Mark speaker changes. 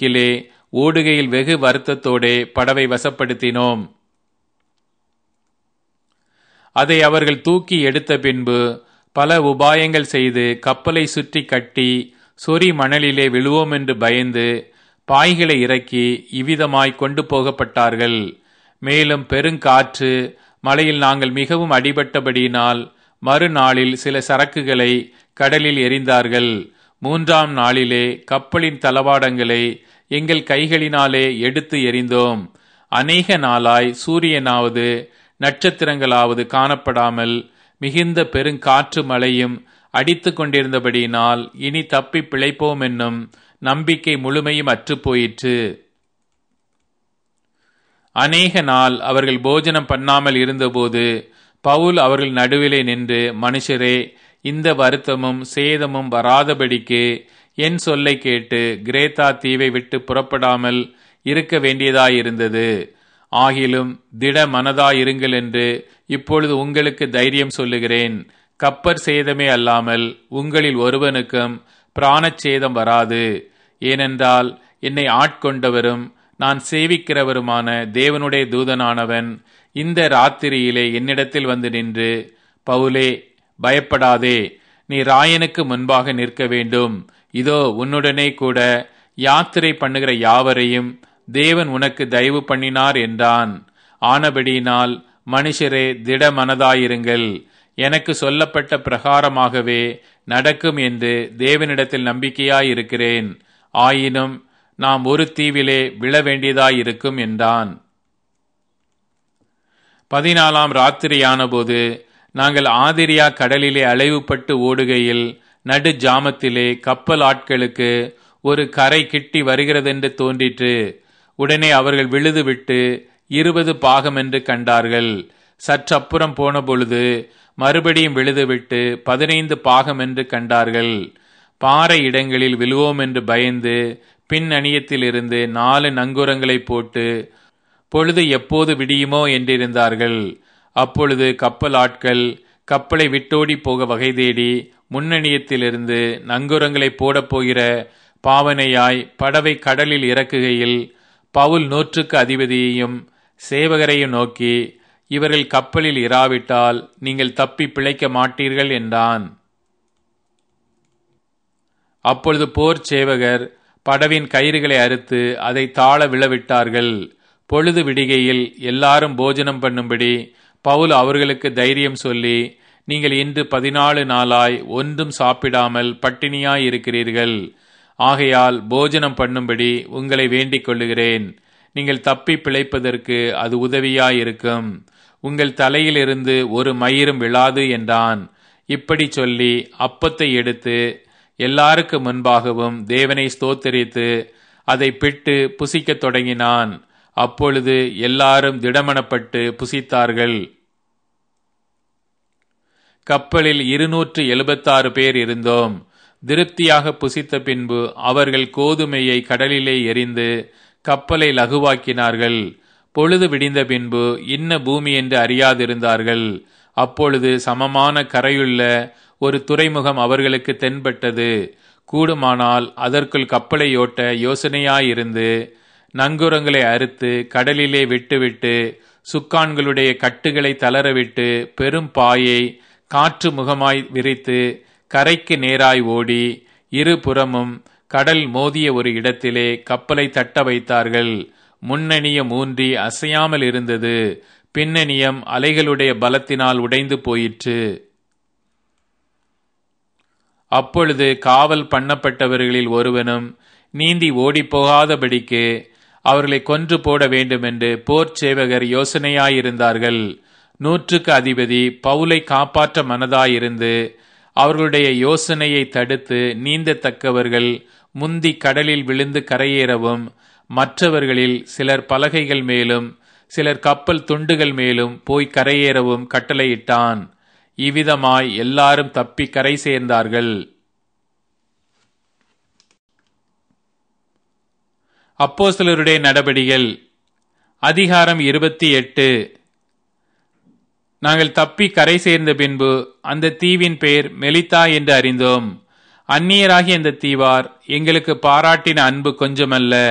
Speaker 1: திக்கிலே ஓடுகையில் வெகு வருத்தத்தோடே படவை வசப்படுத்தினோம் அதை அவர்கள் தூக்கி எடுத்த பின்பு பல உபாயங்கள் செய்து கப்பலை சுற்றி கட்டி சொறி மணலிலே விழுவோம் என்று பயந்து பாய்களை இறக்கி இவ்விதமாய் கொண்டு போகப்பட்டார்கள் மேலும் பெருங்காற்று மலையில் நாங்கள் மிகவும் அடிபட்டபடியினால் மறுநாளில் சில சரக்குகளை கடலில் எறிந்தார்கள் மூன்றாம் நாளிலே கப்பலின் தளவாடங்களை எங்கள் கைகளினாலே எடுத்து எறிந்தோம் அநேக நாளாய் சூரியனாவது நட்சத்திரங்களாவது காணப்படாமல் மிகுந்த பெருங்காற்று மழையும் அடித்து கொண்டிருந்தபடியினால் இனி தப்பி பிழைப்போம் என்னும் நம்பிக்கை முழுமையும் அற்றுப்போயிற்று அநேக நாள் அவர்கள் போஜனம் பண்ணாமல் இருந்தபோது பவுல் அவர்கள் நடுவிலே நின்று மனுஷரே இந்த வருத்தமும் சேதமும் வராதபடிக்கு என் சொல்லை கேட்டு கிரேத்தா தீவை விட்டு புறப்படாமல் இருக்க வேண்டியதாயிருந்தது ஆகிலும் திட மனதாயிருங்கள் என்று இப்பொழுது உங்களுக்கு தைரியம் சொல்லுகிறேன் கப்பர் சேதமே அல்லாமல் உங்களில் ஒருவனுக்கும் பிராணச்சேதம் வராது ஏனென்றால் என்னை ஆட்கொண்டவரும் நான் சேவிக்கிறவருமான தேவனுடைய தூதனானவன் இந்த ராத்திரியிலே என்னிடத்தில் வந்து நின்று பவுலே பயப்படாதே நீ ராயனுக்கு முன்பாக நிற்க வேண்டும் இதோ உன்னுடனே கூட யாத்திரை பண்ணுகிற யாவரையும் தேவன் உனக்கு தயவு பண்ணினார் என்றான் ஆனபடியினால் மனுஷரே திட மனதாயிருங்கள் எனக்கு சொல்லப்பட்ட பிரகாரமாகவே நடக்கும் என்று தேவனிடத்தில் நம்பிக்கையாயிருக்கிறேன் ஆயினும் நாம் ஒரு தீவிலே விழ வேண்டியதாயிருக்கும் என்றான் பதினாலாம் ராத்திரியானபோது நாங்கள் ஆதிரியா கடலிலே அலைவுபட்டு ஓடுகையில் நடு ஜாமத்திலே கப்பல் ஆட்களுக்கு ஒரு கரை கிட்டி வருகிறதென்று தோன்றிற்று உடனே அவர்கள் விழுதுவிட்டு இருபது பாகம் என்று கண்டார்கள் சற்றப்புறம் போன பொழுது மறுபடியும் விழுதுவிட்டு பதினைந்து பாகம் என்று கண்டார்கள் பாறை இடங்களில் விழுவோம் என்று பயந்து பின் அணியத்திலிருந்து நாலு நங்குரங்களை போட்டு பொழுது எப்போது விடியுமோ என்றிருந்தார்கள் அப்பொழுது கப்பல் ஆட்கள் கப்பலை விட்டோடி போக வகை தேடி முன்னணியத்திலிருந்து நங்குரங்களை போடப் போகிற பாவனையாய் படவை கடலில் இறக்குகையில் பவுல் நூற்றுக்கு அதிபதியையும் சேவகரையும் நோக்கி இவர்கள் கப்பலில் இராவிட்டால் நீங்கள் தப்பி பிழைக்க மாட்டீர்கள் என்றான் அப்பொழுது போர் சேவகர் படவின் கயிறுகளை அறுத்து அதை தாழ விழவிட்டார்கள் பொழுது விடிகையில் எல்லாரும் போஜனம் பண்ணும்படி பவுல் அவர்களுக்கு தைரியம் சொல்லி நீங்கள் இன்று பதினாலு நாளாய் ஒன்றும் சாப்பிடாமல் பட்டினியாய் இருக்கிறீர்கள் ஆகையால் போஜனம் பண்ணும்படி உங்களை வேண்டிக் கொள்ளுகிறேன் நீங்கள் தப்பி பிழைப்பதற்கு அது உதவியாயிருக்கும் உங்கள் தலையிலிருந்து ஒரு மயிரும் விழாது என்றான் இப்படி சொல்லி அப்பத்தை எடுத்து எல்லாருக்கு முன்பாகவும் தேவனை ஸ்தோத்தரித்து அதை பிட்டு புசிக்கத் தொடங்கினான் அப்பொழுது எல்லாரும் திடமனப்பட்டு புசித்தார்கள் கப்பலில் இருநூற்று எழுபத்தாறு பேர் இருந்தோம் திருப்தியாக புசித்த பின்பு அவர்கள் கோதுமையை கடலிலே எரிந்து கப்பலை லகுவாக்கினார்கள் பொழுது விடிந்த பின்பு இன்ன பூமி என்று அறியாதிருந்தார்கள் அப்பொழுது சமமான கரையுள்ள ஒரு துறைமுகம் அவர்களுக்கு தென்பட்டது கூடுமானால் அதற்குள் கப்பலை ஓட்ட யோசனையாயிருந்து நங்குரங்களை அறுத்து கடலிலே விட்டுவிட்டு சுக்கான்களுடைய கட்டுகளை தளரவிட்டு பெரும் பாயை காற்று முகமாய் விரித்து கரைக்கு நேராய் ஓடி இருபுறமும் கடல் மோதிய ஒரு இடத்திலே கப்பலை தட்ட வைத்தார்கள் முன்னணியம் ஊன்றி அசையாமல் இருந்தது பின்னணியம் அலைகளுடைய பலத்தினால் உடைந்து போயிற்று அப்பொழுது காவல் பண்ணப்பட்டவர்களில் ஒருவனும் நீந்தி ஓடிப்போகாதபடிக்கு அவர்களை கொன்று போட வேண்டுமென்று போர் சேவகர் யோசனையாயிருந்தார்கள் நூற்றுக்கு அதிபதி பவுலை காப்பாற்ற மனதாயிருந்து அவர்களுடைய யோசனையை தடுத்து நீந்தத்தக்கவர்கள் முந்தி கடலில் விழுந்து கரையேறவும் மற்றவர்களில் சிலர் பலகைகள் மேலும் சிலர் கப்பல் துண்டுகள் மேலும் போய் கரையேறவும் கட்டளையிட்டான் இவ்விதமாய் எல்லாரும் தப்பி கரை சேர்ந்தார்கள் அப்போஸ்தலருடைய நடபடிகள் அதிகாரம் இருபத்தி எட்டு நாங்கள் தப்பி கரை சேர்ந்த பின்பு அந்த தீவின் பெயர் மெலித்தா என்று அறிந்தோம் அந்நியராகிய அந்த தீவார் எங்களுக்கு பாராட்டின அன்பு கொஞ்சமல்ல